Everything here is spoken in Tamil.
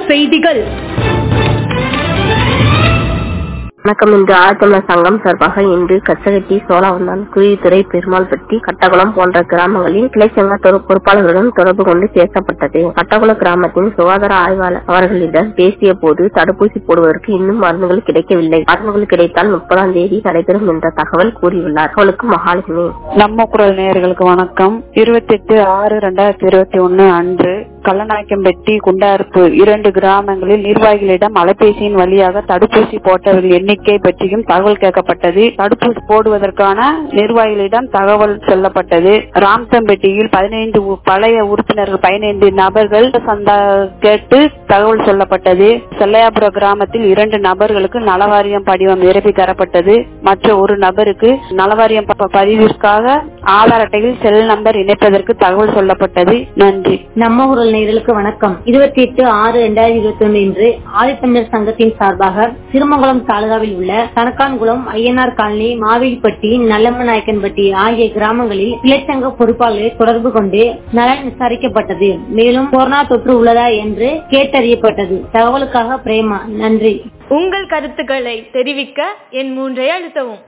செய்திகள் வணக்கம் இன்று ஆழ்த்தமிழர் சங்கம் சார்பாக இன்று கச்சகட்டி சோழவந்தான் குருவித்துறை பெருமாள்பட்டி கட்டகுளம் போன்ற கிராமங்களில் கிளைச்சங்க தொ- பொறுப்பாளர்களுடன் தொடர்பு கொண்டு பேசப்பட்டது கட்டகுளம் கிராமத்தின் சுகாதார ஆய்வாளர் அவர்களிடம் பேசிய போது தடுப்பூசி போடுவதற்கு இன்னும் மருந்துகள் கிடைக்கவில்லை மருந்துகள் கிடைத்தால் முப்பதாம் தேதி நடைபெறும் என்ற தகவல் கூறியுள்ளார் அவளுக்கு மகாலட்சுமி நம்ம குரல் நேயர்களுக்கு வணக்கம் இருபத்தி எட்டு ஆறு ரெண்டாயிரத்தி இருபத்தி ஒன்னு அன்று கல்லநாயக்கம்பட்டி குண்டாறுப்பு இரண்டு கிராமங்களில் நிர்வாகிகளிடம் அலைபேசியின் வழியாக தடுப்பூசி போட்டவர்கள் எண்ணிக்கை பற்றியும் தகவல் கேட்கப்பட்டது தடுப்பூசி போடுவதற்கான நிர்வாகிகளிடம் தகவல் சொல்லப்பட்டது ராம்தம்பட்டியில் பதினைந்து உ- பழைய உறுப்பினர்கள் பதினைந்து நபர்கள் சந்தா கேட்டு தகவல் சொல்லப்பட்டது செல்லையாபுரம் கிராமத்தில் இரண்டு நபர்களுக்கு நலவாரியம் படிவம் நிரப்பி தரப்பட்டது மற்ற ஒரு நபருக்கு நலவாரியம் ப- பதிவிற்காக ஆதார் அட்டையில் செல் நம்பர் இணைப்பதற்கு தகவல் சொல்லப்பட்டது நன்றி நம்ம ஊரல் நேயர்களுக்கு வணக்கம் இருபத்தி எட்டு ஆறு இரண்டாயிரத்தி இருபத்தி ஒன்று இன்று ஆதித்தமிழர் சங்கத்தின் சார்பாக திருமங்கலம் தாலுகாவில் உள்ள கணக்கான்குளம் ஐயனார் காலனி மாவேலிப்பட்டி நல்லம்மநாயக்கன்பட்டி ஆகிய கிராமங்களில் இளைச்சங்க பொறுப்பாளர்களை தொடர்பு கொண்டு நலன் விசாரிக்கப்பட்டது மேலும் கொரோனா தொற்று உள்ளதா என்று கேட்டறியப்பட்டது தகவலுக்காக பிரேமா நன்றி உங்கள் கருத்துக்களை தெரிவிக்க என் மூன்றை அழுத்தவும்